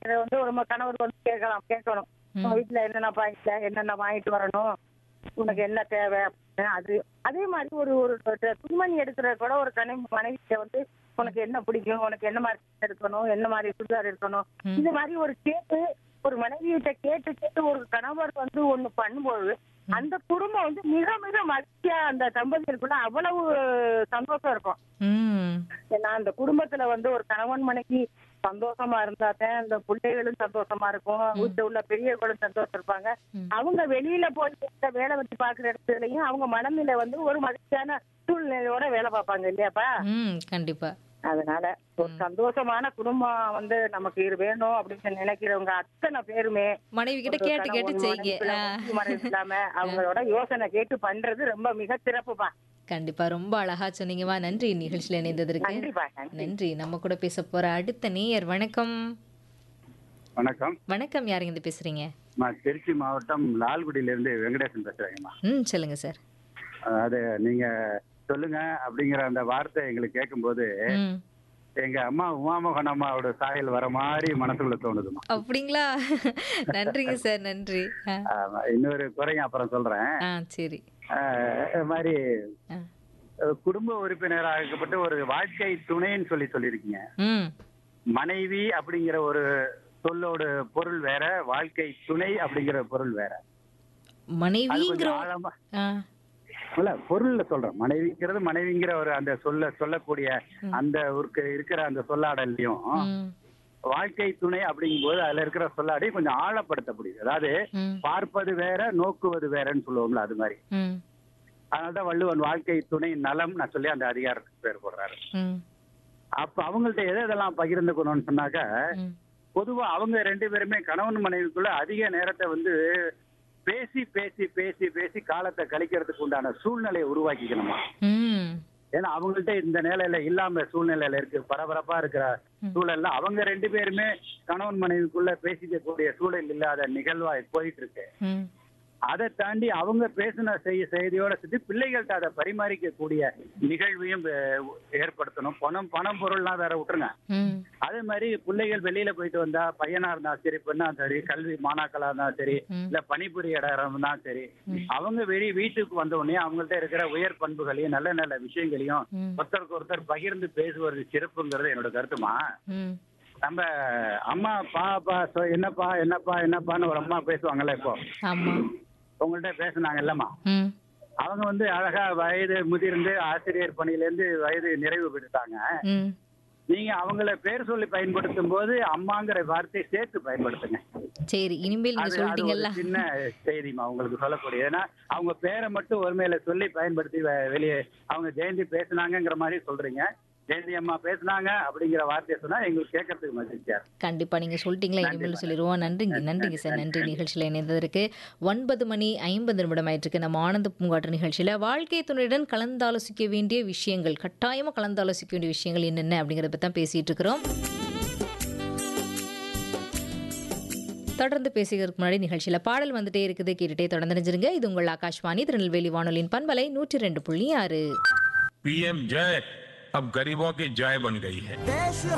இதை வந்து ஒரு ம- கணவர் வந்து கேட்கலாம் கேட்கணும் உங்க வீட்டுல என்னென்ன பாயிண்ட்ல என்னென்ன வாங்கிட்டு வரணும் உனக்கு என்ன தேவை அப்படின்னு அது அதே மாதிரி ஒரு ஒரு ட- துணிமணி எடுக்கிற கூட ஒரு கணை மனைவிட்ட வந்து உனக்கு என்ன பிடிக்கும் உனக்கு என்ன மாதிரி எடுக்கணும் என்ன மாதிரி சுடிதார் எடுக்கணும் இந்த மாதிரி ஒரு கேட்டு ஒரு மனைவியிட்ட கேட்டு கேட்டு ஒரு கணவர் வந்து ஒண்ணு பண்ணும்போது அந்த குடும்பம் வந்து மிக மிக மகிழ்ச்சியா அந்த தம்பதிகளுக்குள்ள அவ்வளவு சந்தோஷம் இருக்கும் ம் ஏன்னா அந்த குடும்பத்துல வந்து ஒரு கணவன் மனைவி சந்தோஷமா இருந்தாதான் அந்த பிள்ளைகளும் சந்தோஷமா இருக்கும் வீட்டுல உள்ள பெரியவர்களும் சந்தோஷம் இருப்பாங்க அவங்க வெளியில போய் இந்த வேலை வச்சு பாக்குற இடத்துலயும் அவங்க மனநிலை வந்து ஒரு மகிழ்ச்சியான சூழ்நிலையோட வேலை பார்ப்பாங்க இல்லையாப்பா ம் கண்டிப்பா அதனால ஒரு சந்தோஷமான குடும்பம் வந்து நமக்கு இரு வேணும் அப்படின்னு நினைக்கிறவங்க அத்தனை பேருமே மனைவி கிட்ட ஒரு கேட்டு கேட்டு கணவன் செய்யுங்க மனைவிக்குள்ள ஆ. ஒற்றுமை மறைவு இல்லாம அவங்களோட யோசனை கேட்டு பண்றது ரொம்ப மிக சிறப்புப்பா கண்டிப்பா ரொம்ப அழகா சொன்னீங்கம்மா நன்றி நிகழ்ச்சியில இணைந்ததற்கு நன்றிப்பா நன்றி நன்றி நம்ம கூட பேச போற அடுத்த நேயர் வணக்கம் வணக்கம் வணக்கம் யாருங்க இருந்து பேசுறீங்க நான் திருச்சி மாவட்டம் லால்குடியிலிருந்து வெங்கடேசன் பேசுறேங்கம்மா ம் சொல்லுங்க சார் அதாவது நீங்க சொல்லுங்க அப்படிங்கிற அந்த வார்த்தை எங்களுக்கு கேட்கும்போது ம் எங்க அம்மா உமாமோகன் அம்மாவோட சாயல் வர மாதிரி மனசுக்குள்ள தோணுதுமா அப்படிங்களா நன்றிங்க சார் நன்றி ஆ. ஆமா, இன்னொரு குறையும் அப்புறம் சொல்றேன் ஆ சரி ஆஹ் இது மாதிரி ஆ. அஹ், குடும்ப உறுப்பினராகப்பட்ட ஒரு வாழ்க்கை துணைன்னு சொல்லி சொல்லியிருக்கீங்க ம் மனைவி அப்படிங்கிற ஒரு சொல்லோட பொருள் வேற வாழ்க்கை துணை அப்படிங்கிற பொருள் வேற அது மனைவிங்கிற கொஞ்சம் ஆழமா ஆ இல்ல பொருள்ல சொல்றேன் மனைவிங்கிறது மனைவிங்கிற ஒரு அந்த சொல்ல சொல்லக்கூடிய அந்த ஒரு இருக்கிற அந்த சொல்லாடல்லையும் ம் வாழ்க்கை துணை அப்படிங்கும்போது அதுல இருக்கிற சொல்லாடி கொஞ்சம் ஆழப்படுத்த முடியுது அதாவது ம் பார்ப்பது வேற நோக்குவது வேறன்னு சொல்லுவோம்ல அது மாதிரி ம் அதனாலதான் வள்ளுவன் வாழ்க்கை துணை நலம் நான் சொல்லி அந்த அதிகாரத்துக்கு பேர் போடுறாரு ம் அப்ப அவங்கள்ட்ட எதை எதெல்லாம் பகிர்ந்துக்கணும்னு சொன்னாக்க ம் பொதுவா அவங்க ரெண்டு பேருமே கணவன் மனைவிக்குள்ள அதிக நேரத்தை வந்து பேசி பேசி பேசி பேசி காலத்தை கழிக்கிறதுக்கு உண்டான சூழ்நிலையை உருவாக்கிக்கணுமா ம் ஏன்னா அவங்கள்ட்ட இந்த நிலையில இல்லாம சூழ்நிலையில இருக்கு பரபரப்பா இருக்கிற சூழல்ல அவங்க ரெண்டு பேருமே கணவன் மனைவிக்குள்ள பேசிக்கக்கூடிய சூழல் இல்லாத நிகழ்வா போயிட்டு இருக்கு ம் அதை தாண்டி அவங்க பேசின செய்தி செய்தியோட சேர்த்து பிள்ளைகள்கிட்ட அதை பரிமாறிக்க கூடிய நிகழ்வையும் அஹ், ஏற்படுத்தணும் பணம் பணம் பொருள்லாம் வேற விட்டுருங்க ம் அதே மாதிரி பிள்ளைகள் வெளியில போயிட்டு வந்தா பையனா இருந்தா சரி பெண்ணா சரி கல்வி மாணாக்களா இருந்தா சரி ம். இல்ல பணிபுரிய இடம் இருந்தா சரி அவங்க வெளி வீட்டுக்கு வந்த உடனே அவங்கள்ட்ட இருக்கிற உயர் பண்புகளையும் நல்ல நல்ல விஷயங்களையும் ம். ஒருத்தருக்கு ஒருத்தர் பகிர்ந்து பேசுவது சிறப்புங்கிறது என்னோட கருத்துமா ம் நம்ம அம்மா பாப்பா சொ- என்னப்பா என்னப்பா என்னப்பான்னு ஒரு அம்மா பேசுவாங்கல்ல இப்போ ஆமா உங்கள்ட்ட பேசுனாங்க இல்லம்மா ம் அவங்க வந்து அழகா வயது முதிர்ந்து ஆசிரியர் பணியிலேருந்து வயது நிறைவு பெற்றுட்டாங்க ம் நீங்க அவங்கள பேர் சொல்லி பயன்படுத்தும் போது அம்மாங்கிற வார்த்தையை சேர்த்து பயன்படுத்துங்க சரி இனிமேல் நீங்க அது அது ஒரு சொல்லிட்டீங்கல்ல சின்ன செய்திமா உங்களுக்கு சொல்லக்கூடிய ஏன்னா அவங்க பேரை மட்டும் ஒருமையில சொல்லி பயன்படுத்தி வெ- வெளியே அவங்க ஜெயந்தி பேசுனாங்கங்கிற மாதிரி சொல்றீங்க ஜெயந்தி அம்மா பேசுனாங்க அப்படிங்கிற வார்த்தையை சொன்னா எங்களுக்கு கேட்கறதுக்கு மகிழ்ச்சியா இருக்கும். கண்டிப்பா நீங்க சொல்லிட்டீங்களா இனிமேல் சொல்லிடுவோம் நன்றிங்க நன்றிங்க சார் நன்றி நிகழ்ச்சியில் இணைந்ததற்கு ஒன்பது மணி ஐம்பது நிமிடம் ஆயிட்டிருக்கு நம்ம ஆனந்த பூங்காற்று நிகழ்ச்சியில் வாழ்க்கை துணையுடன் கலந்தாலோசிக்க வேண்டிய விஷயங்கள் கட்டாயமா கலந்தாலோசிக்க வேண்டிய விஷயங்கள் என்னென்ன அப்படிங்கிறத பற்றி தான் பேசிட்டு இருக்கிறோம் தொடர்ந்து பேசுகிறதுக்கு முன்னாடி நிகழ்ச்சியில் பாடல் வந்துட்டே இருக்குது கேட்டுட்டே தொடர்ந்து நினைஞ்சிருங்க இது உங்கள் ஆகாஷ்வாணி திருநெல்வேலி வானொலியின் பண்பலை நூற்றி ரெண்டு புள்ளி ஆறு पीएम जय अब गरीबों की जय बन गई है